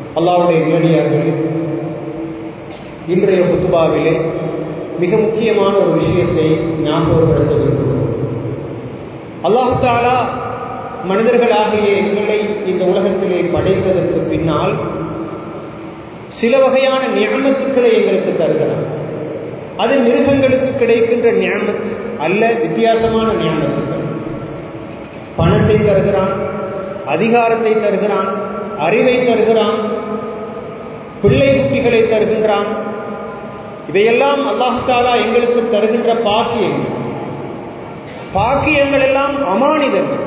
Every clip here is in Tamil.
அல்லாவுடைய நேரடியார்களே இன்றைய குத்துபாவிலே மிக முக்கியமான ஒரு விஷயத்தை ஞாபகப்படுத்த விரும்புகிறோம் அல்லாஹு தாலா மனிதர்களாகிய எங்களை இந்த உலகத்திலே படைத்ததற்கு பின்னால் சில வகையான நியமத்துக்களை எங்களுக்கு தருகிறார் அது மிருகங்களுக்கு கிடைக்கின்ற நியமத் அல்ல வித்தியாசமான நியமத்துக்கள் பணத்தை தருகிறான் அதிகாரத்தை தருகிறான் அறிவை தருகிறான் பிள்ளை குட்டிகளை தருகின்றான் இவையெல்லாம் அல்லாஹாலா எங்களுக்கு தருகின்ற பாக்கியங்கள் பாக்கியங்கள் எல்லாம் அமானிதங்கள்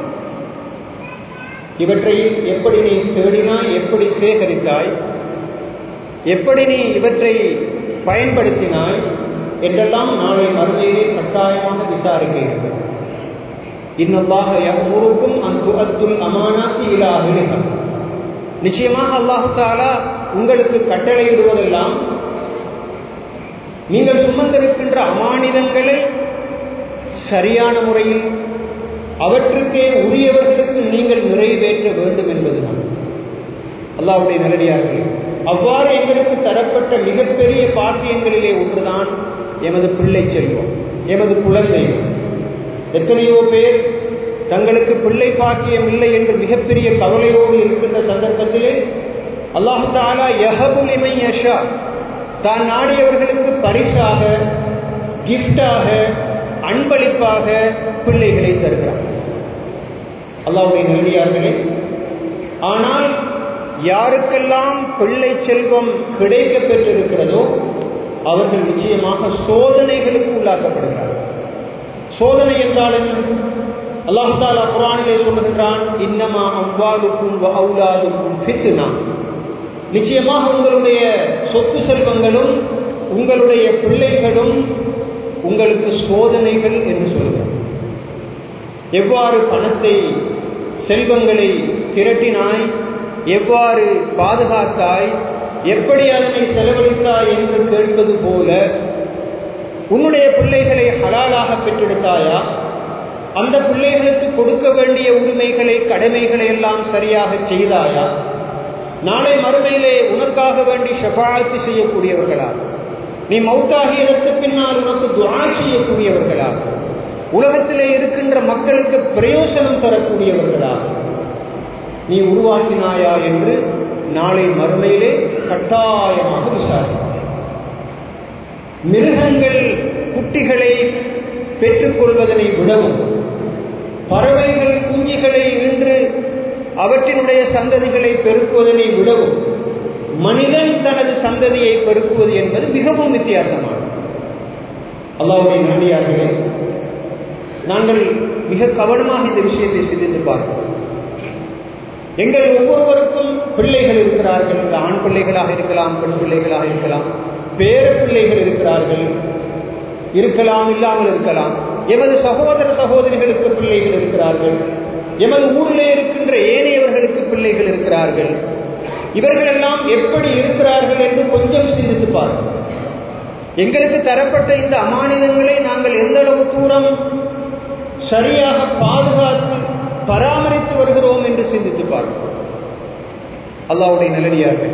இவற்றை எப்படி நீ தேடினாய் எப்படி சேகரித்தாய் எப்படி நீ இவற்றை பயன்படுத்தினாய் என்றெல்லாம் நாளை மறுமையிலே கட்டாயமாக விசாரிக்க இருக்கிறது இன்னல்லாக எவ்வொருக்கும் அந்த அத்துல் அமானாத்தி இலாக நிச்சயமாக அல்லாஹு தாலா உங்களுக்கு கட்டளையிடுவதெல்லாம் நீங்கள் சுமந்திருக்கின்ற அமானிதங்களை சரியான முறையில் அவற்றுக்கே உரியவர்களுக்கு நீங்கள் நிறைவேற்ற வேண்டும் என்பதுதான் அல்லாவுடைய நல்லடியார்கள் அவ்வாறு எங்களுக்கு தரப்பட்ட மிகப்பெரிய பாக்கியங்களிலே ஒன்றுதான் எமது பிள்ளை செல்வம் எமது குழந்தைகள் எத்தனையோ பேர் தங்களுக்கு பிள்ளை பாக்கியம் இல்லை என்று மிகப்பெரிய கவலையோடு இருக்கின்ற சந்தர்ப்பத்திலே அல்லாஹு தாலா யஹபுலிமை யஷா தான் நாடியவர்களுக்கு பரிசாக கிஃப்டாக அன்பளிப்பாக பிள்ளைகளை தருகிறார் அல்லாவுடைய நல்லியார்களே ஆனால் யாருக்கெல்லாம் பிள்ளை செல்வம் கிடைக்க பெற்றிருக்கிறதோ அவர்கள் நிச்சயமாக சோதனைகளுக்கு உள்ளாக்கப்படுகிறார்கள் சோதனை என்றால் என்ன அல்லாஹு தாலா குரானிலே சொல்லுகின்றான் இன்னமா அவ்வாலுக்கும் அவுலாதுக்கும் ஃபித்னா நிச்சயமாக உங்களுடைய சொத்து செல்வங்களும் உங்களுடைய பிள்ளைகளும் உங்களுக்கு சோதனைகள் என்று சொல்கிறார் எவ்வாறு பணத்தை செல்வங்களை திரட்டினாய் எவ்வாறு பாதுகாத்தாய் எப்படி அதனை செலவழித்தாய் என்று கேட்பது போல உன்னுடைய பிள்ளைகளை ஹலாலாக பெற்றெடுத்தாயா அந்த பிள்ளைகளுக்கு கொடுக்க வேண்டிய உரிமைகளை கடமைகளை எல்லாம் சரியாக செய்தாயா நாளை மறுமையிலே உனக்காக வேண்டி ஷபாத்து செய்யக்கூடியவர்களா நீ மௌத்தாகியதற்கு பின்னால் உனக்கு துவா செய்யக்கூடியவர்களா உலகத்திலே இருக்கின்ற மக்களுக்கு பிரயோசனம் தரக்கூடியவர்களா நீ உருவாக்கினாயா என்று நாளை மறுமையிலே கட்டாயமாக விசாரி மிருகங்கள் குட்டிகளை பெற்றுக்கொள்வதனை விடவும் பறவைகள் குஞ்சுகளை இன்று அவற்றினுடைய சந்ததிகளை பெருக்குவதனை விடவும் மனிதன் தனது சந்ததியை பெருக்குவது என்பது மிகவும் வித்தியாசமானது அல்லாவுடைய நடிகார்களே நாங்கள் மிக கவனமாக இந்த விஷயத்தை சிந்தித்து பார்ப்போம் எங்கள் ஒவ்வொருவருக்கும் பிள்ளைகள் இருக்கிறார்கள் இந்த ஆண் பிள்ளைகளாக இருக்கலாம் பெண் பிள்ளைகளாக இருக்கலாம் பேர பிள்ளைகள் இருக்கிறார்கள் இருக்கலாம் இல்லாமல் இருக்கலாம் எமது சகோதர சகோதரிகளுக்கு பிள்ளைகள் இருக்கிறார்கள் எமது ஊரிலே இருக்கின்ற ஏனையவர்களுக்கு பிள்ளைகள் இருக்கிறார்கள் இவர்கள் எல்லாம் எப்படி இருக்கிறார்கள் என்று கொஞ்சம் சிந்தித்து பார்ப்போம் எங்களுக்கு தரப்பட்ட இந்த அமானிதங்களை நாங்கள் எந்த அளவு தூரம் சரியாக பாதுகாத்து பராமரித்து வருகிறோம் என்று சிந்தித்து பார்ப்போம் அல்லாவுடைய நல்லடியார்கள்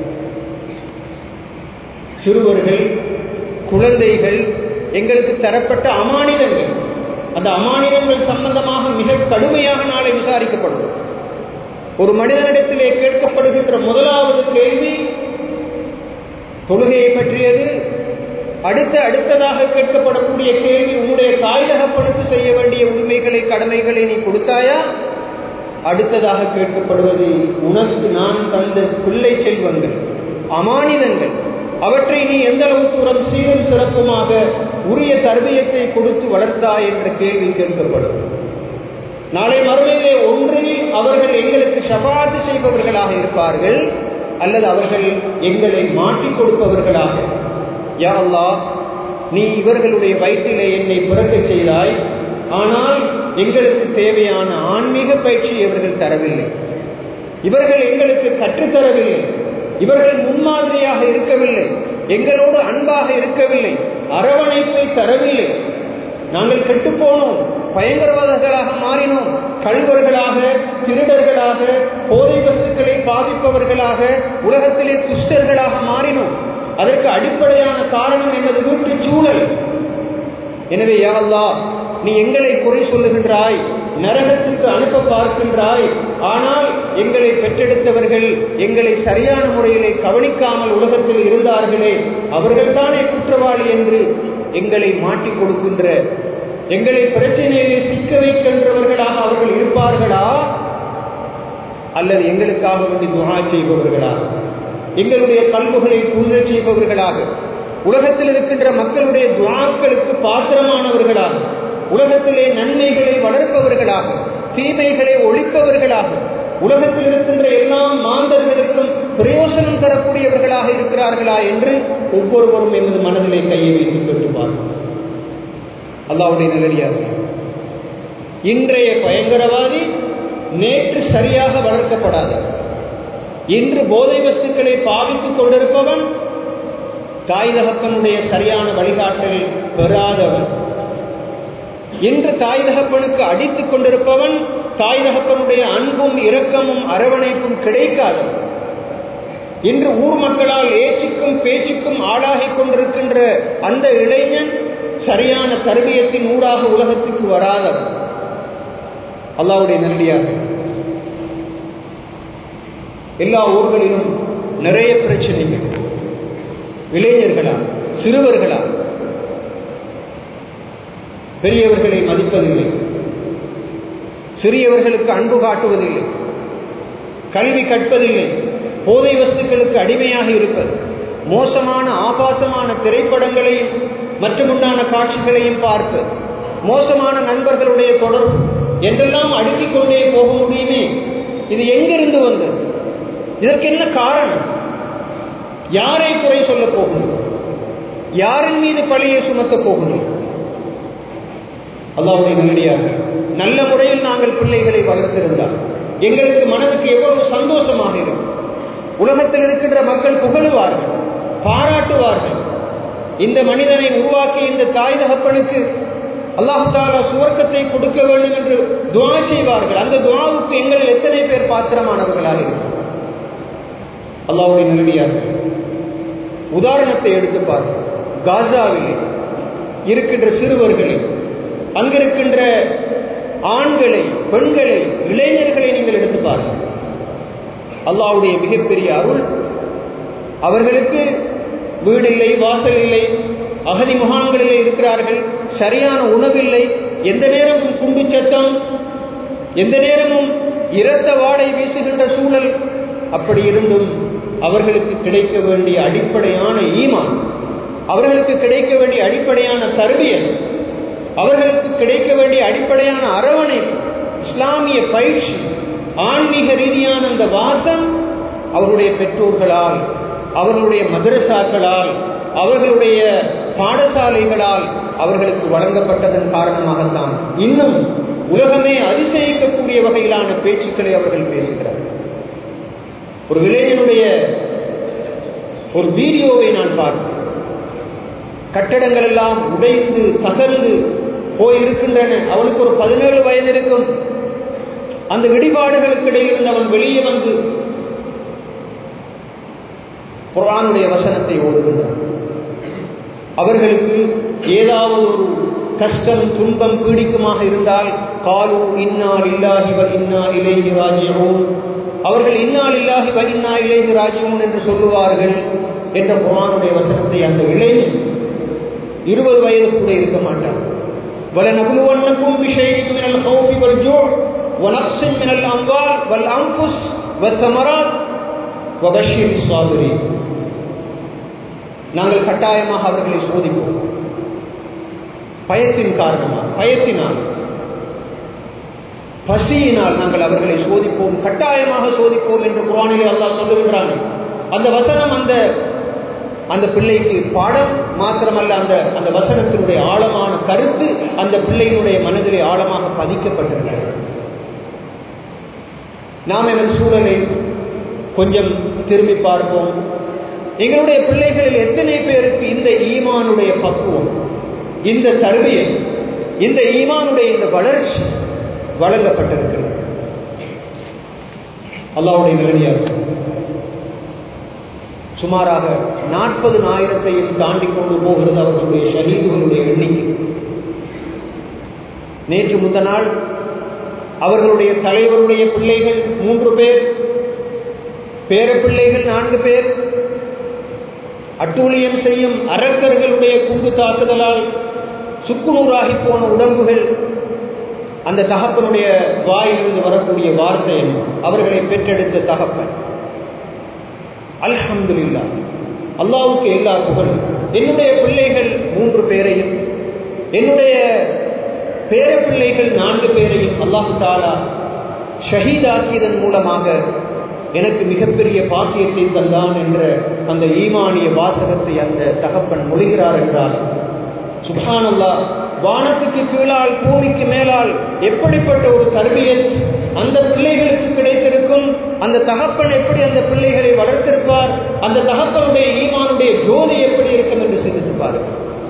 சிறுவர்கள் குழந்தைகள் எங்களுக்கு தரப்பட்ட அமானிதங்கள் அந்த அமானிதங்கள் சம்பந்தமாக மிக கடுமையாக நாளை விசாரிக்கப்படும் ஒரு மனிதனிடத்திலே கேட்கப்படுகின்ற முதலாவது கேள்வி தொழுகையை பற்றியது அடுத்த அடுத்ததாக கேட்கப்படக்கூடிய கேள்வி உன்னுடைய தாயகப்படுத்தி செய்ய வேண்டிய உரிமைகளை கடமைகளை நீ கொடுத்தாயா அடுத்ததாக கேட்கப்படுவது உனக்கு நான் தந்த பிள்ளை செல்வங்கள் அமானிதங்கள் அவற்றை நீ எந்த அளவு தூரம் சீரும் சிறப்புமாக உரிய தர்பியத்தை கொடுத்து வளர்த்தாய் என்ற கேள்வி கேட்கப்படும் நாளை மறுமையிலே ஒன்றில் அவர்கள் எங்களுக்கு ஷபாத்து செய்பவர்களாக இருப்பார்கள் அல்லது அவர்கள் எங்களை மாற்றிக் கொடுப்பவர்களாக யா அல்லா நீ இவர்களுடைய வயிற்றிலே என்னை பிறக்கச் செய்தாய் ஆனால் எங்களுக்கு தேவையான ஆன்மீக பயிற்சி இவர்கள் தரவில்லை இவர்கள் எங்களுக்கு கற்றுத்தரவில்லை இவர்கள் முன்மாதிரியாக இருக்கவில்லை எங்களோடு அன்பாக இருக்கவில்லை அரவணைப்பை தரவில்லை நாங்கள் கெட்டுப்போனோம் பயங்கரவாதிகளாக மாறினோம் கல்வர்களாக திருடர்களாக போதை வஸ்துக்களை பாதிப்பவர்களாக உலகத்திலே துஷ்டர்களாக மாறினோம் அதற்கு அடிப்படையான காரணம் என்பது வீட்டு சூழல் எனவே யாழ்லா நீ எங்களை குறை சொல்லுகின்றாய் நரகத்துக்கு அனுப்ப பார்க்கின்றாய் ஆனால் எங்களை பெற்றெடுத்தவர்கள் எங்களை சரியான முறையிலே கவனிக்காமல் உலகத்தில் இருந்தார்களே அவர்கள்தானே குற்றவாளி என்று எங்களை மாட்டிக் கொடுக்கின்ற எங்களை பிரச்சனையிலே சிக்க வைக்கின்றவர்களாக அவர்கள் இருப்பார்களா அல்லது எங்களுக்காக வேண்டி துணா செய்பவர்களா எங்களுடைய கல்வுகளை குளிரச் செய்பவர்களாக உலகத்தில் இருக்கின்ற மக்களுடைய துவாக்களுக்கு பாத்திரமானவர்களாக உலகத்திலே நன்மைகளை வளர்ப்பவர்களாக தீமைகளை ஒழிப்பவர்களாக உலகத்தில் இருக்கின்ற எல்லா மாந்தர்களுக்கும் பிரயோசனம் தரக்கூடியவர்களாக இருக்கிறார்களா என்று ஒவ்வொருவரும் எமது மனதிலே கையை வைத்து கேட்டுப்பார் அல்லாவுடைய நிலடியாக இன்றைய பயங்கரவாதி நேற்று சரியாக வளர்க்கப்படாத இன்று போதை வஸ்துக்களை பாவித்துக் கொண்டிருப்பவன் தாய் தகப்பனுடைய சரியான வழிகாட்டல் பெறாதவன் இன்று தாய் தகப்பனுக்கு அடித்துக் கொண்டிருப்பவன் தாய் தகப்பனுடைய அன்பும் இரக்கமும் அரவணைப்பும் கிடைக்காதவன் இன்று ஊர் மக்களால் ஏச்சுக்கும் பேச்சுக்கும் ஆளாகிக் கொண்டிருக்கின்ற அந்த இளைஞன் சரியான தருவியத்தின் ஊடாக உலகத்துக்கு வராதவன் அல்லாவுடைய நல்லியாக எல்லா ஊர்களிலும் நிறைய பிரச்சனைகள் இளைஞர்களா சிறுவர்களா பெரியவர்களை மதிப்பதில்லை சிறியவர்களுக்கு அன்பு காட்டுவதில்லை கல்வி கற்பதில்லை போதை வஸ்துக்களுக்கு அடிமையாக இருப்பது மோசமான ஆபாசமான திரைப்படங்களையும் மற்றுமுண்டான காட்சிகளையும் பார்ப்பது மோசமான நண்பர்களுடைய தொடர்பு என்றெல்லாம் அடுக்கிக் கொண்டே போக முடியுமே இது எங்கிருந்து வந்தது இதற்கு என்ன காரணம் யாரை குறை சொல்ல போகணும் யாரின் மீது பழியை சுமத்த போகணும் அல்லாவுடைய நல்லடியாக நல்ல முறையில் நாங்கள் பிள்ளைகளை வளர்த்திருந்தால் எங்களுக்கு மனதுக்கு எவ்வளவு சந்தோஷமாக இருக்கும் உலகத்தில் இருக்கின்ற மக்கள் புகழுவார்கள் பாராட்டுவார்கள் இந்த மனிதனை உருவாக்கி இந்த தாய் தகப்பனுக்கு அல்லாஹு தாலா சுவர்க்கத்தை கொடுக்க வேண்டும் என்று துவா செய்வார்கள் அந்த துவாவுக்கு எங்களில் எத்தனை பேர் பாத்திரமானவர்களாக இருக்கும் அல்லாவுடைய நல்லடியாக உதாரணத்தை எடுத்து பாருங்கள் காசாவிலே இருக்கின்ற சிறுவர்களை அங்கிருக்கின்ற ஆண்களை பெண்களை இளைஞர்களை நீங்கள் எடுத்து பாருங்கள் அல்லாவுடைய மிகப்பெரிய அருள் அவர்களுக்கு வீடு இல்லை வாசல் இல்லை அகதி முகாம்களிலே இருக்கிறார்கள் சரியான உணவில்லை எந்த நேரமும் குண்டு சத்தம் எந்த நேரமும் இரத்த வாடை வீசுகின்ற சூழல் அப்படி இருந்தும் அவர்களுக்கு கிடைக்க வேண்டிய அடிப்படையான ஈமான் அவர்களுக்கு கிடைக்க வேண்டிய அடிப்படையான தருவியல் அவர்களுக்கு கிடைக்க வேண்டிய அடிப்படையான அரவணைப்பு இஸ்லாமிய பயிற்சி ஆன்மீக ரீதியான அந்த வாசம் அவருடைய பெற்றோர்களால் அவர்களுடைய மதரசாக்களால் அவர்களுடைய பாடசாலைகளால் அவர்களுக்கு வழங்கப்பட்டதன் காரணமாகத்தான் இன்னும் உலகமே அதிசயிக்கக்கூடிய வகையிலான பேச்சுக்களை அவர்கள் பேசுகிறார்கள் ஒரு இளைஞனுடைய ஒரு வீடியோவை நான் பார்த்தேன் கட்டடங்கள் எல்லாம் உடைந்து தகர்ந்து போயிருக்கின்றன அவனுக்கு ஒரு பதினேழு வயது இருக்கும் அந்த இடிபாடுகளுக்கு இடையிலிருந்து அவன் வெளியே வந்து குரானுடைய வசனத்தை ஓதுகின்றான் அவர்களுக்கு ஏதாவது ஒரு கஷ்டம் துன்பம் பீடிக்குமாக இருந்தால் காலு இன்னால் இல்லாஹி வ இன்னா இலைஹி ராஜிஊன் அவர்கள் இன்னால் இல்லாஹி வ இன்னா இலைஹி ராஜிஊன் என்று சொல்லுவார்கள் என்ற குரானுடைய வசனத்தை அந்த இளைஞன் இருபது வயது கூட இருக்க மாட்டான் وَلَنَبْلُوَنَّكُمْ بِشَيْءٍ مِنَ الْخَوْفِ وَالْجُوعِ وَنَقْصٍ مِنَ الْأَمْوَالِ وَالْأَنفُسِ وَالثَّمَرَاتِ وَبَشِّرِ الصَّابِرِينَ நாங்கள் கட்டாயமாக அவர்களை சோதிப்போம் பயத்தின் காரணமாக பயத்தினால் பசியினால் நாங்கள் அவர்களை சோதிப்போம் கட்டாயமாக சோதிப்போம் என்று குரானிலே அல்லாஹ் சொல்லுகின்றானே அந்த வசனம் அந்த அந்த பிள்ளைக்கு பாடம் மாத்திரமல்ல அந்த அந்த வசனத்தினுடைய ஆழமான கருத்து அந்த பிள்ளையினுடைய மனதிலே ஆழமாக பதிக்கப்பட்டிருக்கிறது நாம் எமது சூழலை கொஞ்சம் திரும்பி பார்ப்போம் எங்களுடைய பிள்ளைகளில் எத்தனை பேருக்கு இந்த ஈமானுடைய பக்குவம் இந்த தருவியல் இந்த ஈமானுடைய இந்த வளர்ச்சி வழங்கப்பட்டிருக்கு அல்லாவுடைய நிலைமையாக சுமாராக நாற்பது ஆயிரத்தையும் தாண்டி கொண்டு போகிறது அவர்களுடைய ஷஹீதுகளுடைய எண்ணிக்கை நேற்று முந்த நாள் அவர்களுடைய தலைவருடைய பிள்ளைகள் மூன்று பேர் பேர பிள்ளைகள் நான்கு பேர் அட்டூழியம் செய்யும் அரக்கர்களுடைய குண்டு தாக்குதலால் சுக்குநூறாகி போன உடம்புகள் அந்த தகப்பனுடைய வாயிலிருந்து வரக்கூடிய வார்த்தை என்ன அவர்களை பெற்றெடுத்த தகப்பன் அல்ஹம்துல்லா அல்லாவுக்கு எல்லா புகழும் என்னுடைய பிள்ளைகள் மூன்று பேரையும் என்னுடைய பேர பிள்ளைகள் நான்கு பேரையும் அல்லாஹு தாலா ஷஹீதாக்கியதன் மூலமாக எனக்கு மிகப்பெரிய பாக்கியத்தை தந்தான் என்ற அந்த ஈமானிய வாசகத்தை அந்த தகப்பன் மொழிகிறார் என்றால் சுபானல்லா வானத்துக்கு கீழால் பூமிக்கு மேலால் எப்படிப்பட்ட ஒரு தர்பியத் அந்த பிள்ளைகளுக்கு கிடைத்திருக்கும் அந்த தகப்பன் எப்படி அந்த பிள்ளைகளை வளர்த்திருப்பார் அந்த தகப்பனுடைய ஈமானுடைய ஜோதி எப்படி இருக்கும் என்று சிந்தித்திருப்பார்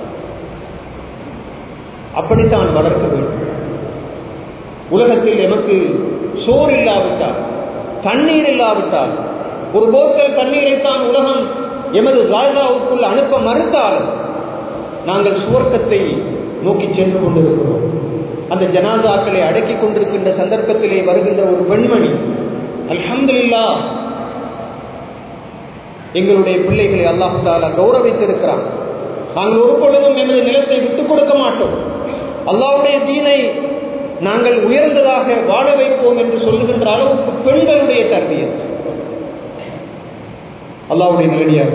அப்படித்தான் வளர்க்க வேண்டும் உலகத்தில் எமக்கு சோறு இல்லாவிட்டால் தண்ணீர் இல்லாவிட்டால் ஒரு போத்தல் தண்ணீரைத்தான் உலகம் எமது கால்தாவுக்குள் அனுப்ப மறுத்தாலும் நாங்கள் சுவர்க்கத்தை நோக்கி சென்று கொண்டிருக்கிறோம் அந்த ஜனாதாக்களை அடக்கி கொண்டிருக்கின்ற சந்தர்ப்பத்திலே வருகின்ற ஒரு பெண்மணி அல்ஹம்துல்லா எங்களுடைய பிள்ளைகளை அல்லாஹு தாலா கௌரவித்திருக்கிறான் நாங்கள் ஒரு பொழுதும் எமது நிலத்தை விட்டுக் கொடுக்க மாட்டோம் அல்லாவுடைய தீனை நாங்கள் உயர்ந்ததாக வாழ வைப்போம் என்று சொல்லுகின்ற அளவுக்கு பெண்களுடைய தர்பியத் அல்லாவுடைய நிலடியாக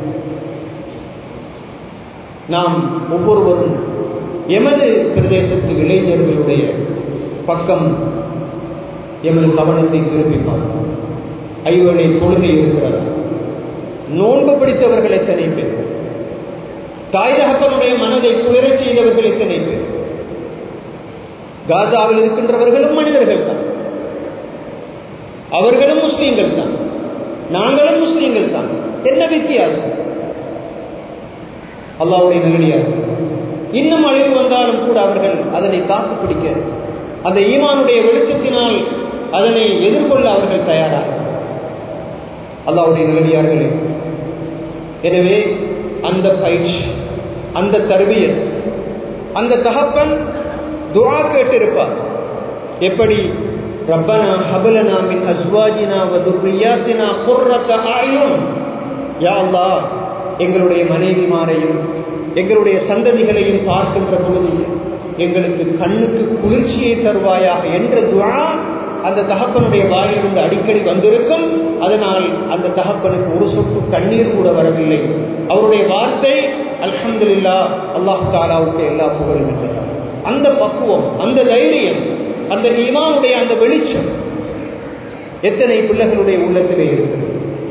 நாம் ஒவ்வொருவரும் எமது பிரதேசத்து இளைஞர்களுடைய பக்கம் எமது கவனத்தை திருப்பி பார்ப்போம் ஐவனை தொழுகை இருக்கிறார் நோன்பு பிடித்தவர்கள் எத்தனை பேர் தாய் தகப்பனுடைய மனதை துயரச் செய்தவர்கள் எத்தனை பேர் காசாவில் இருக்கின்றவர்களும் மனிதர்கள் தான் அவர்களும் முஸ்லீம்கள் தான் நாங்களும் முஸ்லீம்கள் தான் என்ன வித்தியாசம் அல்லாவுடைய நிலையாக இன்னும் அழிவு வந்தாலும் கூட அவர்கள் அதனை தாக்கு பிடிக்க அந்த ஈமானுடைய வெளிச்சத்தினால் அதனை எதிர்கொள்ள அவர்கள் தயாராக அல்லாவுடைய நிலையார்களே எனவே அந்த பயிற்சி அந்த தர்பியத் அந்த தகப்பன் துவா கேட்டிருப்பார் எப்படி ரப்பனா ஹபலனா மின் அஸ்வாஜினா வதுர்ரியாத்தினா குர்ரத்த ஆயும் யா அல்லாஹ் எங்களுடைய மனைவிமாரையும் எங்களுடைய சந்ததிகளையும் பார்க்கின்ற பொழுது எங்களுக்கு கண்ணுக்கு குளிர்ச்சியை தருவாயாக என்ற துவா அந்த தகப்பனுடைய வாயிலிருந்து அடிக்கடி வந்திருக்கும் அதனால் அந்த தகப்பனுக்கு ஒரு சொட்டு கண்ணீர் கூட வரவில்லை அவருடைய வார்த்தை அல்ஹம்துல்லா அல்லாஹு தாலாவுக்கு எல்லா புகழும் என்றார் அந்த பக்குவம் அந்த தைரியம் அந்த இமானுடைய அந்த வெளிச்சம் எத்தனை பிள்ளைகளுடைய உள்ளத்திலே இருக்கிறது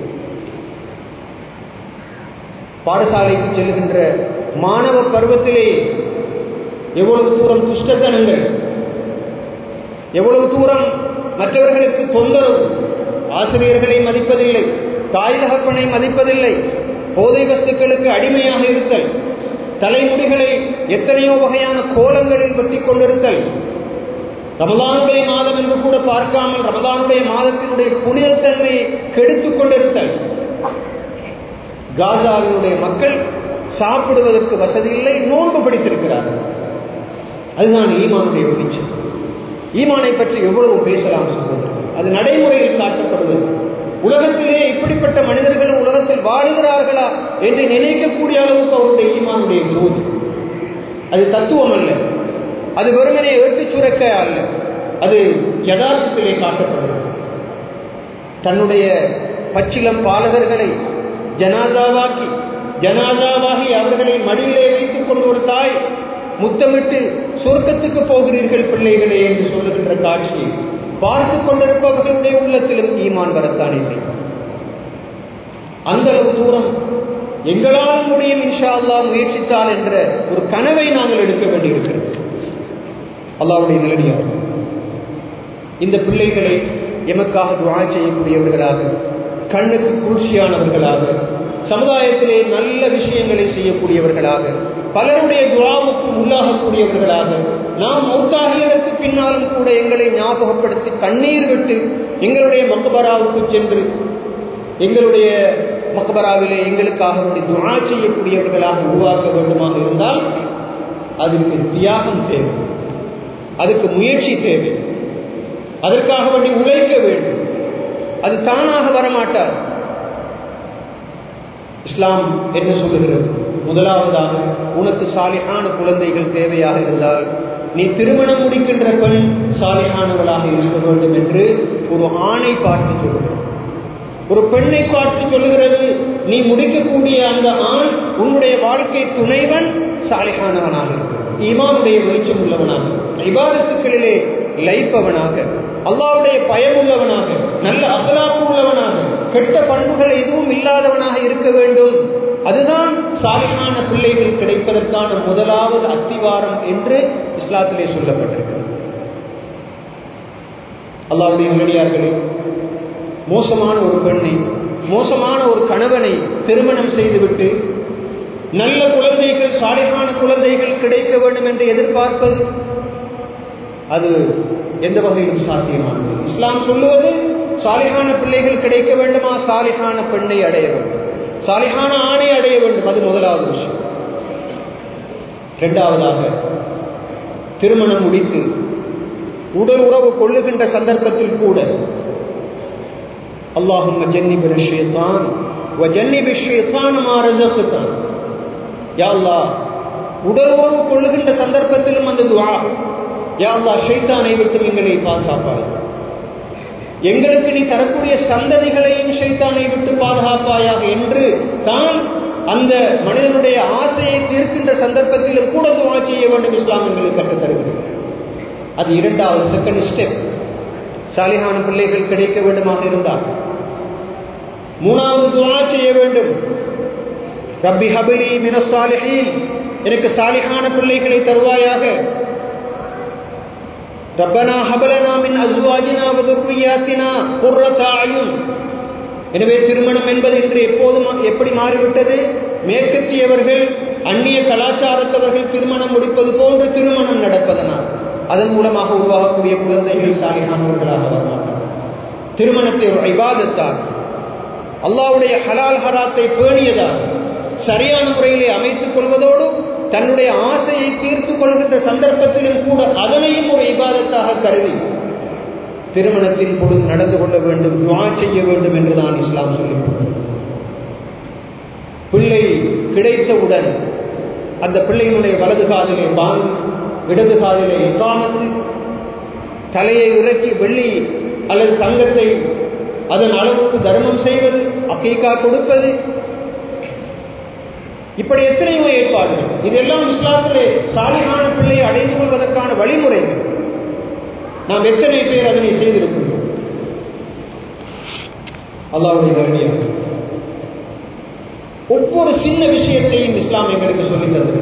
பாடசாலைக்கு செல்கின்ற மாணவ பருவத்திலே எவ்வளவு தூரம் துஷ்டத்தனங்கள் எவ்வளவு தூரம் மற்றவர்களுக்கு தொந்தரவு ஆசிரியர்களை மதிப்பதில்லை தாய் தகப்பனை மதிப்பதில்லை போதை வஸ்துக்களுக்கு அடிமையாக இருத்தல் தலைமுடிகளை எத்தனையோ வகையான கோலங்களில் வெட்டி கொண்டிருத்தல் ரமதானுடைய மாதம் என்று கூட பார்க்காமல் ரமதானுடைய மாதத்தினுடைய புனிதத்தன்மையை கெடுத்துக் கொண்டிருத்தல் காசாவினுடைய மக்கள் சாப்பிடுவதற்கு வசதி இல்லை நோன்பு பிடித்திருக்கிறார்கள் அதுதான் ஈமானுடைய வெளிச்சம் ஈமானை பற்றி எவ்வளவு பேசலாம் சகோதரர் அது நடைமுறையில் காட்டப்படுவது உலகத்திலே இப்படிப்பட்ட மனிதர்களும் உலகத்தில் வாழுகிறார்களா என்று நினைக்கக்கூடிய அளவுக்கு அவருடைய ஈமானுடைய ஜோதி அது தத்துவம் அல்ல அது வெறுமனே ஏட்டு சுரக்க அல்ல அது யதார்த்தத்திலே காட்டப்படுகிறது தன்னுடைய பச்சிலம் பாலகர்களை ஜனாதாவாக்கி ஜனாதாவாகி அவர்களை மடியிலே வைத்துக் கொண்டு ஒரு தாய் முத்தமிட்டு சொர்க்கத்துக்கு போகிறீர்கள் பிள்ளைகளே என்று சொல்லுகின்ற காட்சியை பார்த்து கொண்டிருப்பவர்களுடைய உள்ளத்திலும் ஈமான் வரத்தானே செய்யும் அந்த அளவு தூரம் எங்களால் முடியும் இன்ஷா அல்லா முயற்சித்தால் என்ற ஒரு கனவை நாங்கள் எடுக்க வேண்டியிருக்கிறது அல்லாவுடைய நிலடியாக இந்த பிள்ளைகளை எமக்காக துவா செய்யக்கூடியவர்களாக கண்ணுக்கு குளிர்ச்சியானவர்களாக சமுதாயத்திலே நல்ல விஷயங்களை செய்யக்கூடியவர்களாக பலருடைய துவாவுக்கு உள்ளாகக்கூடியவர்களாக நாம் மௌத்தாகியதற்கு பின்னாலும் கூட எங்களை ஞாபகப்படுத்தி கண்ணீர் விட்டு எங்களுடைய மக்பராவுக்கு சென்று எங்களுடைய மக்பராவிலே எங்களுக்காக வேண்டி துணா செய்யக்கூடியவர்களாக உருவாக்க வேண்டுமாக இருந்தால் அதற்கு தியாகம் தேவை அதுக்கு முயற்சி தேவை அதற்காக வேண்டி உழைக்க வேண்டும் அது தானாக வரமாட்டார் இஸ்லாம் என்ன சொல்லுகிறது முதலாவதாக உனக்கு சாலிஹான குழந்தைகள் தேவையாக இருந்தால் நீ திருமணம் முடிக்கின்ற பெண் சாலிஹானவளாக இருக்க வேண்டும் என்று ஒரு ஆணை பார்த்து சொல்லுகிறது ஒரு பெண்ணை பார்த்து சொல்லுகிறது நீ முடிக்கக்கூடிய அந்த ஆண் உன்னுடைய வாழ்க்கை துணைவன் சாலிஹானவனாக இருக்கிறான் ஈமானுடைய வெளிச்சம் உள்ளவனாக இபாதத்துக்களிலே லைப்பவனாக அல்லாவுடைய பயமுள்ளவனாக நல்ல அகலாப்பு உள்ளவனாக கெட்ட பண்புகள் எதுவும் இல்லாதவனாக இருக்க வேண்டும் அதுதான் சாலிஹான பிள்ளைகள் கிடைப்பதற்கான முதலாவது அத்திவாரம் என்று இஸ்லாத்திலே சொல்லப்பட்டிருக்கிறது அல்லாவுடைய நல்லடியார்களே மோசமான ஒரு பெண்ணை மோசமான ஒரு கணவனை திருமணம் செய்துவிட்டு நல்ல குழந்தைகள் சாலிகான குழந்தைகள் கிடைக்க வேண்டும் என்று எதிர்பார்ப்பது அது எந்த வகையிலும் சாத்தியமானது இஸ்லாம் சொல்லுவது சாலிகான பிள்ளைகள் கிடைக்க வேண்டுமா சாலிகான பெண்ணை அடைய வேண்டும் சாலிகான ஆணை அடைய வேண்டும் அது முதலாவது விஷயம் இரண்டாவதாக திருமணம் முடித்து உடல் உறவு கொள்ளுகின்ற சந்தர்ப்பத்தில் கூட اللهم جنب الشيطان وجنب الشيطان ما رزقتنا யா அல்லாஹ் உடல் உறவு கொள்ளுகின்ற சந்தர்ப்பத்திலும் அந்த துவா யா அல்லாஹ் ஷைத்தானை விட்டு எங்களை பாதுகாப்பாய் எங்களுக்கு நீ தரக்கூடிய சந்ததிகளையும் ஷைத்தானை விட்டு பாதுகாப்பாயாக என்று தான் அந்த மனிதனுடைய ஆசையை தீர்க்கின்ற சந்தர்ப்பத்திலும் கூட துவா செய்ய வேண்டும் இஸ்லாம் எங்களுக்கு கற்றுத் தருகிறது அது இரண்டாவது செகண்ட் ஸ்டெப் சாலிஹான பிள்ளைகள் கிடைக்க வேண்டுமாக இருந்தால் மூணாவது துவா செய்ய வேண்டும் ரப்பி ஹபிலி மின சாலிஹீன் எனக்கு சாலிஹான பிள்ளைகளை தருவாயாக ரப்பனா ஹபலனா மின் அஸ்வாஜினா வதுர்ரியாத்தினா குர்ரத அயுன் எனவே திருமணம் என்பது இன்று எப்போதும் எப்படி மாறிவிட்டது மேற்கத்தியவர்கள் அந்நிய கலாச்சாரத்தவர்கள் திருமணம் முடிப்பது போன்று திருமணம் நடப்பதனால் அதன் மூலமாக உருவாகக்கூடிய குழந்தைகள் சாலிஹானவர்களாக வரமாட்டார் திருமணத்தை ஒரு ஐபாதத்தால் அல்லாவுடைய ஹலால் ஹராத்தை பேணியதால் சரியான முறையிலே அமைத்துக் கொள்வதோடு தன்னுடைய ஆசையை தீர்த்து கொள்கின்ற சந்தர்ப்பத்திலும் கூட அதனையும் ஒரு இபாதத்தாக கருதி திருமணத்தின் பொழுது நடந்து கொள்ள வேண்டும் துவா செய்ய வேண்டும் என்றுதான் இஸ்லாம் சொல்லுகிறது பிள்ளை கிடைத்தவுடன் அந்த பிள்ளையினுடைய வலது காதிலே பாங்கு இடது காதிலே இக்காமத்து தலையை இறக்கி வெள்ளி அல்லது தங்கத்தை அதன் அளவுக்கு தர்மம் செய்வது அக்கீக்கா கொடுப்பது இப்படி எத்தனையோ ஏற்பாடுகள் இதெல்லாம் இஸ்லாத்திலே சாலிகான பிள்ளையை அடைந்து கொள்வதற்கான வழிமுறைகள் நாம் எத்தனை பேர் அதனை செய்திருக்கிறோம் அல்லாவுடைய நேரடியாக ஒவ்வொரு சின்ன விஷயத்தையும் இஸ்லாம் எங்களுக்கு சொல்லித் தந்தது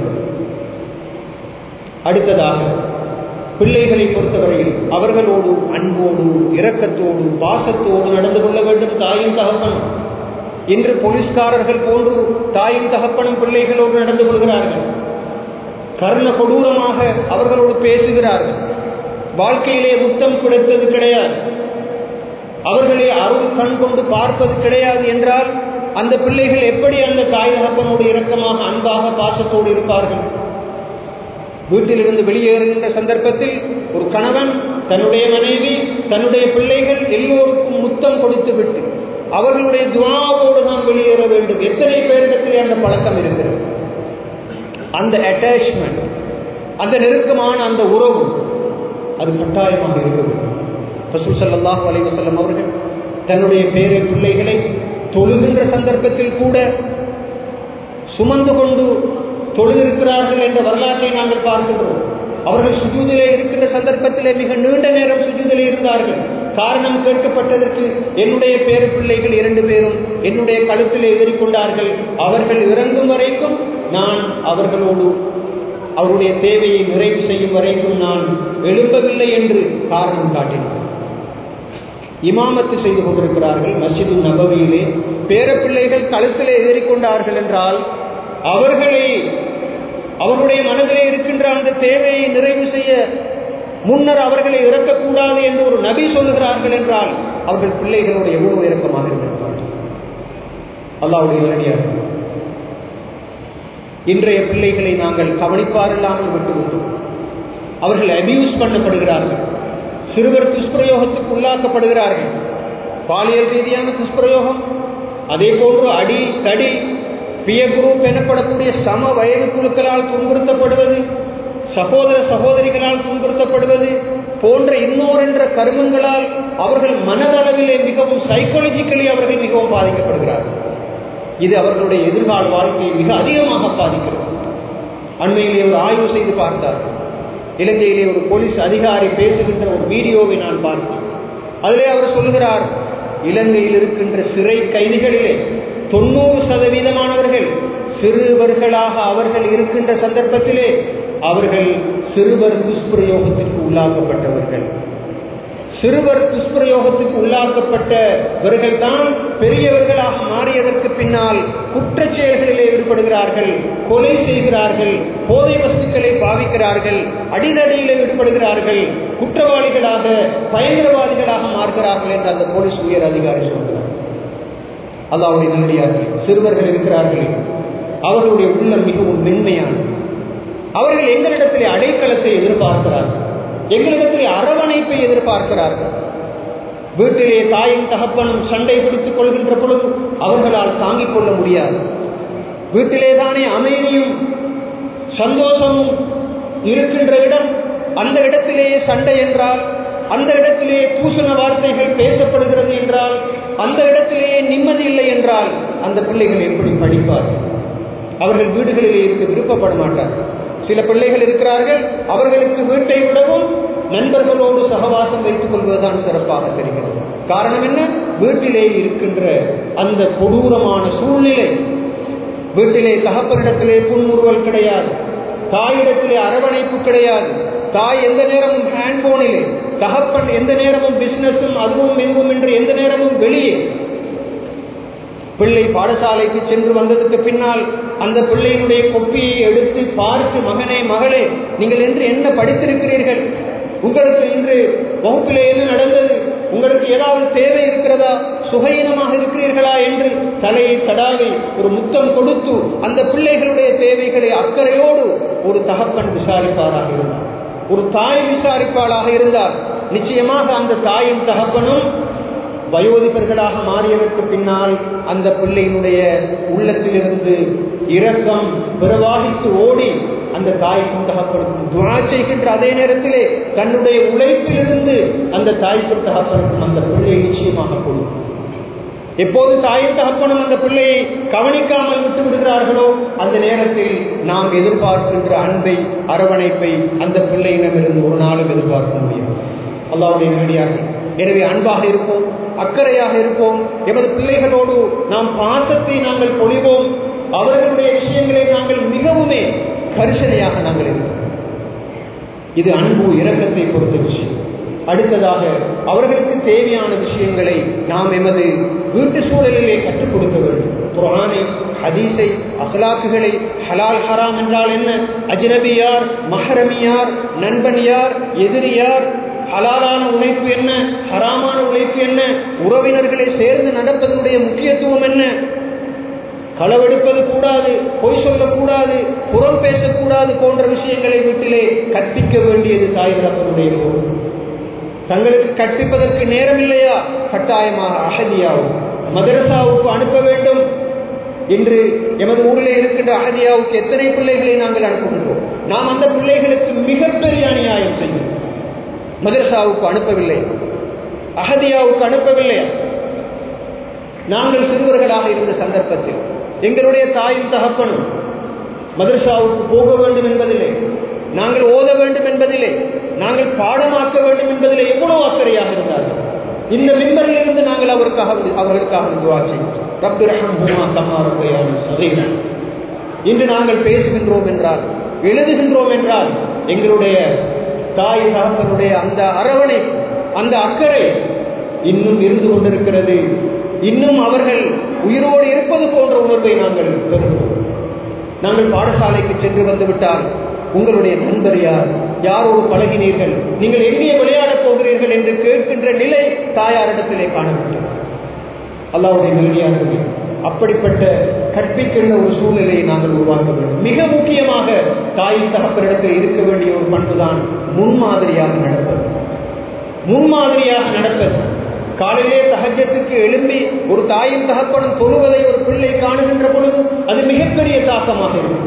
அடுத்ததாக பிள்ளைகளை பொறுத்தவரையில் அவர்களோடு அன்போடு இரக்கத்தோடு பாசத்தோடு நடந்து கொள்ள வேண்டும் தாயும் தகப்பனும் இன்று போலீஸ்காரர்கள் போன்று தாயும் தகப்பனும் பிள்ளைகளோடு நடந்து கொள்கிறார்கள் கர்ண கொடூரமாக அவர்களோடு பேசுகிறார்கள் வாழ்க்கையிலே முத்தம் கொடுத்தது கிடையாது அவர்களை அருள் கண் கொண்டு பார்ப்பது கிடையாது என்றால் அந்த பிள்ளைகள் எப்படி அந்த தாய் தகப்பனோடு இரக்கமாக அன்பாக பாசத்தோடு இருப்பார்கள் வீட்டிலிருந்து வெளியேறுகின்ற சந்தர்ப்பத்தில் ஒரு கணவன் தன்னுடைய மனைவி தன்னுடைய பிள்ளைகள் எல்லோருக்கும் முத்தம் கொடுத்து விட்டு அவர்களுடைய துவாவோடு தான் வெளியேற வேண்டும் எத்தனை பேரிடத்திலே அந்த பழக்கம் இருக்கிறது அந்த அட்டாச்மெண்ட் அந்த நெருக்கமான அந்த உறவு அது கட்டாயமாக இருக்க வேண்டும் ரசூல் சல்லாஹூ அலைவசல்லம் அவர்கள் தன்னுடைய பேரை பிள்ளைகளை தொழுகின்ற சந்தர்ப்பத்தில் கூட சுமந்து கொண்டு தொழுதிருக்கிறார்கள் என்ற வரலாற்றை நாங்கள் பார்க்கிறோம் அவர்கள் சுஜூதிலே இருக்கின்ற சந்தர்ப்பத்திலே மிக நீண்ட நேரம் சுஜூதிலே இருந்தார்கள் காரணம் கேட்கப்பட்டதற்கு என்னுடைய பேரு பிள்ளைகள் இரண்டு பேரும் என்னுடைய கழுத்திலே ஏறிக்கொண்டார்கள் அவர்கள் இறங்கும் வரைக்கும் நான் அவர்களோடு அவருடைய தேவையை நிறைவு செய்யும் வரைக்கும் நான் எழுப்பவில்லை என்று காரணம் காட்டினார் இமாமத்து செய்து கொண்டிருக்கிறார்கள் மஸ்ஜிது நபவியிலே பேரப்பிள்ளைகள் கழுத்திலே ஏறிக்கொண்டார்கள் என்றால் அவர்களை அவருடைய மனதிலே இருக்கின்ற அந்த தேவையை நிறைவு செய்ய முன்னர் அவர்களை இறக்கக்கூடாது என்று ஒரு நபி சொல்லுகிறார்கள் என்றால் அவர்கள் பிள்ளைகளோடு எவ்வளவு இறக்கமாக இருந்திருப்பார்கள் அல்லாவுடைய நேரடியாக இன்றைய பிள்ளைகளை நாங்கள் கவனிப்பாரில்லாமல் விட்டுவிட்டோம் அவர்கள் அபியூஸ் பண்ணப்படுகிறார்கள் சிறுவர் துஷ்பிரயோகத்துக்கு உள்ளாக்கப்படுகிறார்கள் பாலியல் ரீதியான துஷ்பிரயோகம் அதே போன்று அடி தடி பிய குரூப் எனப்படக்கூடிய சம வயது குழுக்களால் துன்புறுத்தப்படுவது சகோதர சகோதரிகளால் துன்புறுத்தப்படுவது போன்ற இன்னோரென்ற கருமங்களால் அவர்கள் மனதளவிலே மிகவும் சைக்காலஜிக்கலி அவர்கள் மிகவும் பாதிக்கப்படுகிறார்கள் இது அவர்களுடைய எதிர்கால வாழ்க்கையை மிக அதிகமாக பாதிக்கிறது அண்மையிலே ஒரு ஆய்வு செய்து பார்த்தார்கள் இலங்கையிலே ஒரு போலீஸ் அதிகாரி பேசுகின்ற ஒரு வீடியோவை நான் பார்த்தேன் அதிலே அவர் சொல்கிறார் இலங்கையில் இருக்கின்ற சிறை கைதிகளிலே தொண்ணூறு சதவீதமானவர்கள் சிறுவர்களாக அவர்கள் இருக்கின்ற சந்தர்ப்பத்திலே அவர்கள் சிறுவர் துஷ்பிரயோகத்திற்கு உள்ளாக்கப்பட்டவர்கள் சிறுவர் துஷ்பிரயோகத்துக்கு உள்ளாக்கப்பட்டவர்கள் தான் பெரியவர்களாக மாறியதற்கு பின்னால் குற்றச் செயல்களிலே ஈடுபடுகிறார்கள் கொலை செய்கிறார்கள் போதை வஸ்துக்களை பாவிக்கிறார்கள் அடிதடியிலே ஈடுபடுகிறார்கள் குற்றவாளிகளாக பயங்கரவாதிகளாக மாறுகிறார்கள் என்று அந்த போலீஸ் உயர் அதிகாரி சொல்கிறார் அல்லாவுடைய நல்லடியார்கள் சிறுவர்கள் இருக்கிறார்கள் அவர்களுடைய உள்ளம் மிகவும் மென்மையானது அவர்கள் எங்களிடத்திலே அடைக்கலத்தை எதிர்பார்க்கிறார்கள் எங்களிடத்திலே அரவணைப்பை எதிர்பார்க்கிறார்கள் வீட்டிலே தாயும் தகப்பனும் சண்டை பிடித்துக் கொள்கின்ற பொழுது அவர்களால் தாங்கிக் கொள்ள முடியாது வீட்டிலே தானே அமைதியும் சந்தோஷமும் இருக்கின்ற இடம் அந்த இடத்திலேயே சண்டை என்றால் அந்த இடத்திலேயே பூசண வார்த்தைகள் பேசப்படுகிறது என்றால் அந்த இடத்திலேயே நிம்மதி இல்லை என்றால் அந்த பிள்ளைகள் எப்படி படிப்பார்கள் அவர்கள் வீடுகளிலே இருக்க விருப்பப்பட மாட்டார்கள் சில பிள்ளைகள் இருக்கிறார்கள் அவர்களுக்கு வீட்டை விடவும் நண்பர்களோடு சகவாசம் வைத்துக் கொள்வதுதான் சிறப்பாக தெரிகிறது காரணம் என்ன வீட்டிலே இருக்கின்ற அந்த கொடூரமான சூழ்நிலை வீட்டிலே தகப்பனிடத்திலே புன்முறுவல் கிடையாது தாயிடத்திலே அரவணைப்பு கிடையாது தாய் எந்த நேரமும் ஹேண்ட்போனிலே தகப்பன் எந்த நேரமும் பிசினஸும் அதுவும் இதுவும் என்று எந்த நேரமும் வெளியே பிள்ளை பாடசாலைக்கு சென்று வந்ததுக்கு பின்னால் அந்த பிள்ளையினுடைய கொப்பியை எடுத்து பார்த்து மகனே மகளே நீங்கள் என்று என்ன படித்திருக்கிறீர்கள் உங்களுக்கு இன்று வகுப்பிலே என்ன நடந்தது உங்களுக்கு ஏதாவது தேவை இருக்கிறதா சுகையினமாக இருக்கிறீர்களா என்று தலையை தடாவி ஒரு முத்தம் கொடுத்து அந்த பிள்ளைகளுடைய தேவைகளை அக்கறையோடு ஒரு தகப்பன் விசாரிப்பாராக இருந்தார் ஒரு தாய் விசாரிப்பாளாக இருந்தால் நிச்சயமாக அந்த தாயும் தகப்பனும் வயோதிபர்களாக மாறியதற்கு பின்னால் அந்த பிள்ளையினுடைய உள்ளத்திலிருந்து இரக்கம் பிரவாகித்து ஓடி அந்த தாய்க்கும் தகப்பனுக்கும் துவா செய்கின்ற அதே நேரத்திலே தன்னுடைய உழைப்பிலிருந்து அந்த தாய்க்கும் தகப்பனுக்கும் அந்த பிள்ளையை நிச்சயமாக கொடுக்கும் எப்போது தாயும் தகப்பனும் அந்த பிள்ளையை கவனிக்காமல் விட்டு விடுகிறார்களோ அந்த நேரத்தில் நாம் எதிர்பார்க்கின்ற அன்பை அரவணைப்பை அந்த பிள்ளையிடமிருந்து ஒரு நாளும் எதிர்பார்க்க முடியாது அல்லாவுடைய நேரடியாக எனவே அன்பாக இருப்போம் அக்கறையாக இருப்போம் எமது பிள்ளைகளோடு நாம் பாசத்தை நாங்கள் பொழிவோம் அவர்களுடைய விஷயங்களை நாங்கள் மிகவுமே கரிசனையாக நாங்கள் இருப்போம் இது அன்பு இரக்கத்தை பொறுத்த விஷயம் அடுத்ததாக அவர்களுக்கு தேவையான விஷயங்களை நாம் எமது வீட்டு சூழலிலே கற்றுக் கொடுக்க வேண்டும் குரானை ஹதீஸை அஹ்லாக்குகளை ஹலால் ஹராம் என்றால் என்ன அஜ்னபி யார் மஹரமி யார் நண்பன் யார் எதிரி யார் ஹலாலான உழைப்பு என்ன ஹராமான உழைப்பு என்ன உறவினர்களை சேர்ந்து நடப்பதனுடைய முக்கியத்துவம் என்ன களவெடுப்பது கூடாது பொய் சொல்லக்கூடாது புறம் பேசக்கூடாது போன்ற விஷயங்களை வீட்டிலே கற்பிக்க வேண்டியது தாய் தகப்பனுடைய பொறுப்பு தங்களுக்கு கற்பிப்பதற்கு நேரம் இல்லையா கட்டாயமாக அகதியாவும் மதரசாவுக்கு அனுப்ப வேண்டும் இன்று எமது ஊரில் இருக்கின்ற அகதியாவுக்கு எத்தனை பிள்ளைகளை நாங்கள் அனுப்புகின்றோம் நாம் அந்த பிள்ளைகளுக்கு மிகப்பெரிய அநியாயம் செய்யும் மதரசாவுக்கு அனுப்பவில்லை அகதியாவுக்கு அனுப்பவில்லை நாங்கள் சிறுவர்களாக இருந்த சந்தர்ப்பத்தில் எங்களுடைய தாயும் தகப்பனும் மதரசாவுக்கு போக வேண்டும் என்பதில்லை நாங்கள் ஓத வேண்டும் என்பதில்லை நாங்கள் பாடமாக்க வேண்டும் என்பதிலே எவ்வளவு அக்கறையாக இருந்தார்கள் இந்த மின்பரில் இருந்து நாங்கள் அவருக்காக அவர்களுக்காக துவா செய்கிறோம் ரப்பு ரஹம் ஹுமா தம்மா ரப்பையான சதைரன் இன்று நாங்கள் பேசுகின்றோம் என்றால் எழுதுகின்றோம் என்றால் எங்களுடைய தாய் தகப்பனுடைய அந்த அரவணை அந்த அக்கறை இன்னும் இருந்து கொண்டிருக்கிறது இன்னும் அவர்கள் உயிரோடு இருப்பது போன்ற உணர்வை நாங்கள் பெறுகிறோம் நாங்கள் பாடசாலைக்கு சென்று வந்து விட்டால் உங்களுடைய நண்பர் யார் யாரோடு பழகினீர்கள் நீங்கள் எங்கே விளையாடப் போகிறீர்கள் என்று கேட்கின்ற நிலை தாயாரிடத்திலே காணப்பட்டது அல்லாவுடைய நிலையாகவே அப்படிப்பட்ட கற்பிக்கின்ற ஒரு சூழ்நிலையை நாங்கள் உருவாக்க வேண்டும் மிக முக்கியமாக தாய் தகப்பனிடத்தில் இருக்க வேண்டிய ஒரு பண்புதான் முன்மாதிரியாக நடப்பது முன்மாதிரியாக நடப்பது காலையிலே தகஜத்துக்கு எழும்பி ஒரு தாயும் தகப்பனும் தொழுவதை ஒரு பிள்ளை காணுகின்ற பொழுது அது மிகப்பெரிய தாக்கமாக இருக்கும்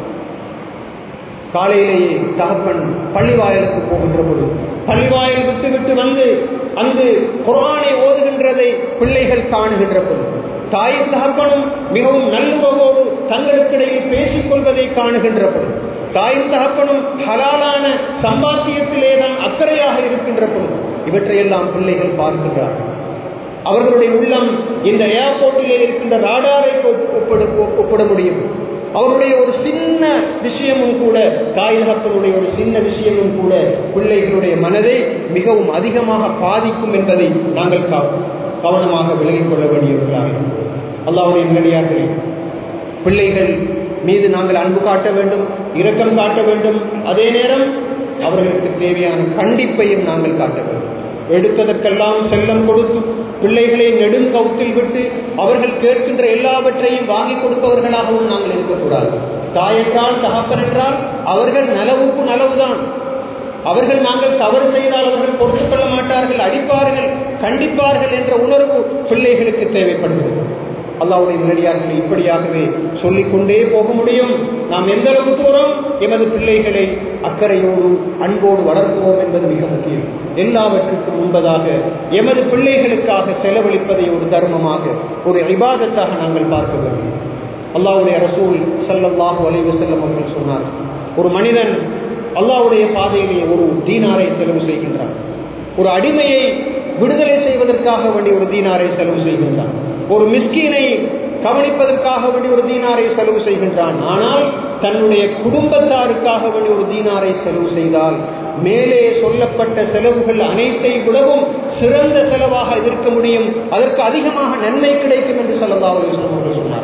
காலையிலேயே தகப்பன் பள்ளிவாயலுக்கு போகின்ற பொழுது பள்ளிவாயல் விட்டு விட்டு வந்து அங்கு குரானை ஓதுகின்றதை பிள்ளைகள் காணுகின்ற பொழுது தாயும் தகப்பனும் மிகவும் நல்லுறவோடு தங்களுக்கிடையில் பேசிக் கொள்வதை காணுகின்ற பொழுது தாயும் தகப்பனும் ஹலாலான சம்பாத்தியத்திலே தான் அக்கறையாக இருக்கின்ற பொழுது இவற்றையெல்லாம் பிள்ளைகள் பார்க்கின்றார்கள் அவர்களுடைய உள்ளம் இந்த ஏர்போர்ட்டிலே இருக்கின்ற ராடாரை ஒப்பிட ஒப்பிட முடியும் அவருடைய ஒரு சின்ன விஷயமும் கூட தாய் தகப்பனுடைய ஒரு சின்ன விஷயமும் கூட பிள்ளைகளுடைய மனதை மிகவும் அதிகமாக பாதிக்கும் என்பதை நாங்கள் கவனமாக விலகிக் கொள்ள வேண்டியவர்களாக அல்லாவுடைய நிலையாக பிள்ளைகள் மீது நாங்கள் அன்பு காட்ட வேண்டும் இரக்கம் காட்ட வேண்டும் அதே நேரம் அவர்களுக்கு தேவையான கண்டிப்பையும் நாங்கள் காட்ட வேண்டும் எடுத்ததற்கெல்லாம் செல்லம் கொடுத்து பிள்ளைகளை நெடுங்கவுத்தில் விட்டு அவர்கள் கேட்கின்ற எல்லாவற்றையும் வாங்கி கொடுப்பவர்களாகவும் நாங்கள் இருக்கக்கூடாது தாய் என்றால் தகப்பன் என்றால் அவர்கள் நலவுக்கு நலவுதான் அவர்கள் நாங்கள் தவறு செய்தால் அவர்கள் பொறுத்துக் கொள்ள மாட்டார்கள் அடிப்பார்கள் கண்டிப்பார்கள் என்ற உணர்வு பிள்ளைகளுக்கு தேவைப்படுகிறது அல்லாவுடைய நேரடியார்கள் இப்படியாகவே சொல்லிக்கொண்டே போக முடியும் நாம் எந்த அளவு தூரம் எமது பிள்ளைகளை அக்கறையோடு அன்போடு வளர்க்கிறோம் என்பது மிக முக்கியம் எல்லாவற்றுக்கும் முன்பதாக எமது பிள்ளைகளுக்காக செலவழிப்பதை ஒரு தர்மமாக ஒரு இபாதத்தாக நாங்கள் பார்க்க வேண்டும் அல்லாவுடைய ரசூல் சல்லல்லாஹு அலைவு செல்லம் அவர்கள் சொன்னார் ஒரு மனிதன் அல்லாவுடைய பாதையிலே ஒரு தீனாரை செலவு செய்கின்றான் ஒரு அடிமையை விடுதலை செய்வதற்காக வேண்டிய ஒரு தீனாரை செலவு செய்கின்றான் ஒரு மிஸ்கீனை கவனிப்பதற்காக வேண்டி ஒரு தீனாரை செலவு செய்கின்றான் ஆனால் தன்னுடைய குடும்பத்தாருக்காக வேண்டி ஒரு தீனாரை செலவு செய்தால் மேலே சொல்லப்பட்ட செலவுகள் அனைத்தை விடவும் சிறந்த செலவாக இருக்க முடியும் அதற்கு அதிகமாக நன்மை கிடைக்கும் என்று சொல்லதாவது சொன்னார்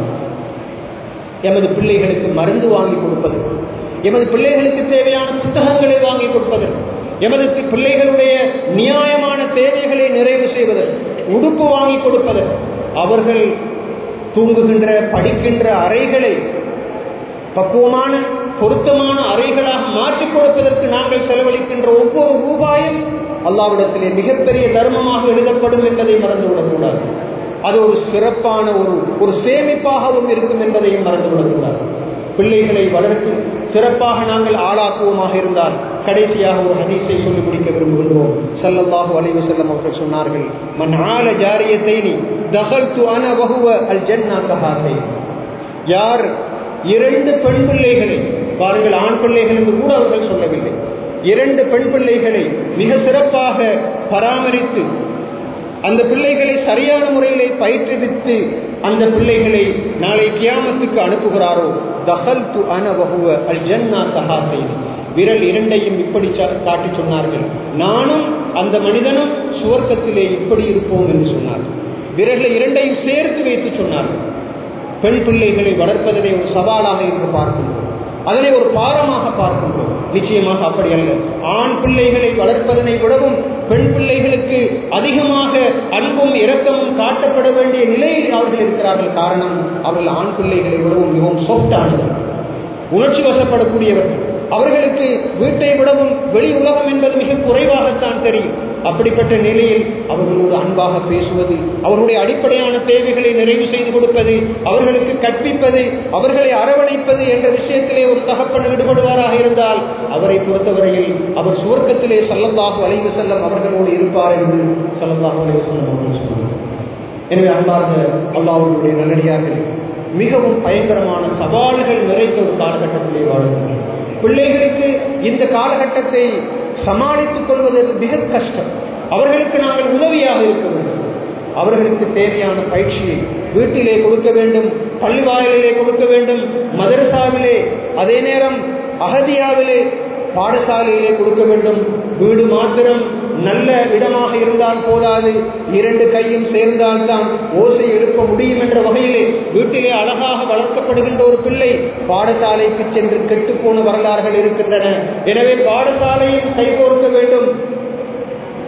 எமது பிள்ளைகளுக்கு மருந்து வாங்கி கொடுப்பது எமது பிள்ளைகளுக்கு தேவையான புத்தகங்களை வாங்கி கொடுப்பதற்கு எமது பிள்ளைகளுடைய நியாயமான தேவைகளை நிறைவு செய்வதற்கு உடுப்பு வாங்கி கொடுப்பதற்கு அவர்கள் தூங்குகின்ற படிக்கின்ற அறைகளை பக்குவமான பொருத்தமான அறைகளாக மாற்றிக் கொடுப்பதற்கு நாங்கள் செலவழிக்கின்ற ஒவ்வொரு ரூபாயும் அல்லாவிடத்திலே மிகப்பெரிய தர்மமாக எழுதப்படும் என்பதை மறந்துவிடக்கூடாது அது ஒரு சிறப்பான ஒரு ஒரு சேமிப்பாகவும் இருக்கும் என்பதையும் மறந்துவிடக்கூடாது பிள்ளைகளை வளர்த்து சிறப்பாக நாங்கள் ஆளாக்குவோமாக இருந்தால் கடைசியாக ஒரு ஹதீஸை சொல்லி முடிக்க விரும்புகின்றோம் சல்லல்லாஹு அலைவு செல்லம் அவர்கள் சொன்னார்கள் மன் ஆல ஜாரியத்தை நீ தகல் து அன வகுவ அல் ஜன்னா கஹாத்தை யார் இரண்டு பெண் பிள்ளைகளை பாருங்கள் ஆண் பிள்ளைகள் என்று கூட அவர்கள் சொல்லவில்லை இரண்டு பெண் பிள்ளைகளை மிக சிறப்பாக பராமரித்து அந்த பிள்ளைகளை சரியான முறையிலே பயிற்றுவித்து அந்த பிள்ளைகளை நாளை கியாமத்துக்கு அனுப்புகிறாரோ தஹல் து அனவகுவ அல் ஜன்னா தஹாத்தை விரல் இரண்டையும் இப்படி காட்டி சொன்னார்கள் நானும் அந்த மனிதனும் சுவர்க்கத்திலே இப்படி இருப்போம் என்று சொன்னார்கள் விரல்களை இரண்டையும் சேர்த்து வைத்து சொன்னார்கள் பெண் பிள்ளைகளை வளர்ப்பதனை ஒரு சவாலாக இருந்து பார்க்கின்றோம் அதனை ஒரு பாரமாக பார்க்கின்றோம் நிச்சயமாக அப்படி அல்ல ஆண் பிள்ளைகளை வளர்ப்பதனை விடவும் பெண் பிள்ளைகளுக்கு அதிகமாக அன்பும் இரக்கமும் காட்டப்பட வேண்டிய நிலையில் அவர்கள் இருக்கிறார்கள் காரணம் அவர்கள் ஆண் பிள்ளைகளை விடவும் மிகவும் சொத்தானவர்கள் உணர்ச்சி வசப்படக்கூடியவர்கள் அவர்களுக்கு வீட்டை விடவும் வெளி உலகம் என்பது மிக குறைவாகத்தான் தெரியும் அப்படிப்பட்ட நிலையில் அவர்களோடு அன்பாக பேசுவது அவர்களுடைய அடிப்படையான தேவைகளை நிறைவு செய்து கொடுப்பது அவர்களுக்கு கற்பிப்பது அவர்களை அரவணைப்பது என்ற விஷயத்திலே ஒரு தகப்பன் ஈடுபடுவாராக இருந்தால் அவரை பொறுத்தவரையில் அவர் சுவர்க்கத்திலே சல்லல்லாஹு அலைவு செல்லம் அவர்களோடு இருப்பார் என்று சல்லல்லாஹு அலைவு செல்லம் அவர்கள் சொன்னார் எனவே அன்பார்ந்த அல்லாஹர்களுடைய நல்லடியார்கள் மிகவும் பயங்கரமான சவால்கள் நிறைந்த ஒரு காலகட்டத்திலே வாழ்கின்றனர் பிள்ளைகளுக்கு இந்த காலகட்டத்தை சமாளித்துக் கொள்வது மிக கஷ்டம் அவர்களுக்கு நாங்கள் உதவியாக இருக்க வேண்டும் அவர்களுக்கு தேவையான பயிற்சியை வீட்டிலே கொடுக்க வேண்டும் பள்ளி வாயிலே கொடுக்க வேண்டும் மதரசாவிலே அதே நேரம் அகதியாவிலே பாடசாலையிலே கொடுக்க வேண்டும் வீடு மாத்திரம் நல்ல இடமாக இருந்தால் போதாது இரண்டு கையும் சேர்ந்தால்தான் ஓசை எழுப்ப முடியும் என்ற வகையிலே வீட்டிலே அழகாக வளர்க்கப்படுகின்ற ஒரு பிள்ளை பாடசாலைக்கு சென்று கெட்டுப்போன வரலாறுகள் இருக்கின்றன எனவே பாடசாலையில் கைகோர்க்க வேண்டும்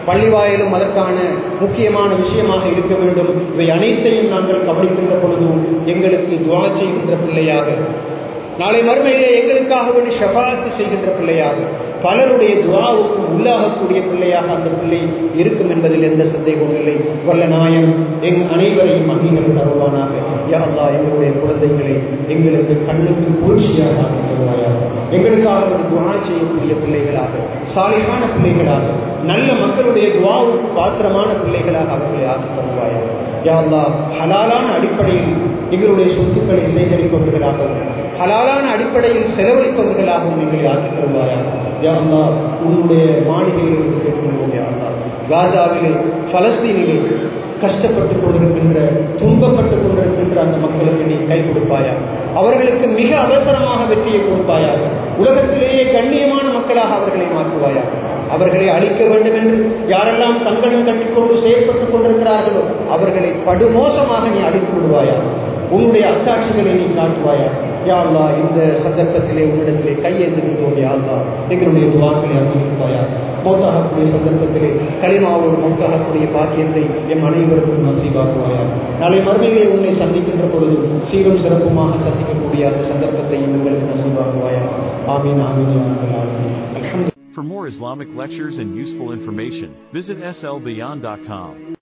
பள்ளிவாயிலும் அதற்கான முக்கியமான விஷயமாக இருக்க வேண்டும் இவை அனைத்தையும் நாங்கள் கவனிக்கின்ற பொழுதும் எங்களுக்கு துவா செய்கின்ற பிள்ளையாக நாளை மறுமையிலே எங்களுக்காக வேண்டி ஷபாத்து செய்கின்ற பிள்ளையாக பலருடைய துவாவுக்கும் உள்ளாகக்கூடிய பிள்ளையாக அந்த பிள்ளை இருக்கும் என்பதில் எந்த சந்தேகமும் இல்லை வல்ல நாயன் எங் அனைவரையும் அங்கீகாரம் தருவானாக யாரா எங்களுடைய குழந்தைகளை எங்களுக்கு கண்ணுக்கு பூழ்ச்சியாக ஆக்கி தருவாயாக எங்களுக்காக வந்து துவா செய்யக்கூடிய பிள்ளைகளாக சாலிகான பிள்ளைகளாக நல்ல மக்களுடைய துவாவுக்கு பாத்திரமான பிள்ளைகளாக அவர்களை ஆக்கி தருவாயாக யாரா ஹலாலான அடிப்படையில் எங்களுடைய சொத்துக்களை சேகரிப்பவர்களாகவும் ஹலாலான அடிப்படையில் செலவழிப்பவர்களாகவும் எங்களை ஆக்கி தருவாயாக யாருந்தா உன்னுடைய மாளிகையில் இருந்து கேட்கின்றோம் யாருந்தா காசாவிலே பலஸ்தீனிலே கஷ்டப்பட்டு கொண்டிருக்கின்ற துன்பப்பட்டு கொண்டிருக்கின்ற அந்த மக்களுக்கு நீ கை கொடுப்பாயா அவர்களுக்கு மிக அவசரமாக வெற்றியை கொடுப்பாயா உலகத்திலேயே கண்ணியமான மக்களாக அவர்களை மாற்றுவாயா அவர்களை அழிக்க வேண்டும் என்று யாரெல்லாம் தங்களும் கட்டிக்கொண்டு செயல்பட்டுக் கொண்டிருக்கிறார்களோ அவர்களை படுமோசமாக நீ அழித்து விடுவாயா உன்னுடைய அத்தாட்சிகளை நீ காட்டுவாயா யாழ்லா இந்த சந்தர்ப்பத்திலே உன்னிடத்திலே கையெழுந்துகின்றோம் யாழ்லா எங்களுடைய துவாக்களை அங்கீகரிப்பாயா மௌத்தாகக்கூடிய சந்தர்ப்பத்திலே களிமாவோடு மௌத்தாகக்கூடிய பாக்கியத்தை எம் அனைவருக்கும் நசீவாக்குவாயா நாளை மறுமையிலே உன்னை சந்திக்கின்ற பொழுது சீரும் சிறப்புமாக சந்திக்கக்கூடிய அந்த சந்தர்ப்பத்தை எங்களுக்கு நசீவாக்குவாயா ஆமீன் ஆமீன் ஆமீன் அல்ஹம்து For more Islamic lectures and useful information, visit slbeyond.com.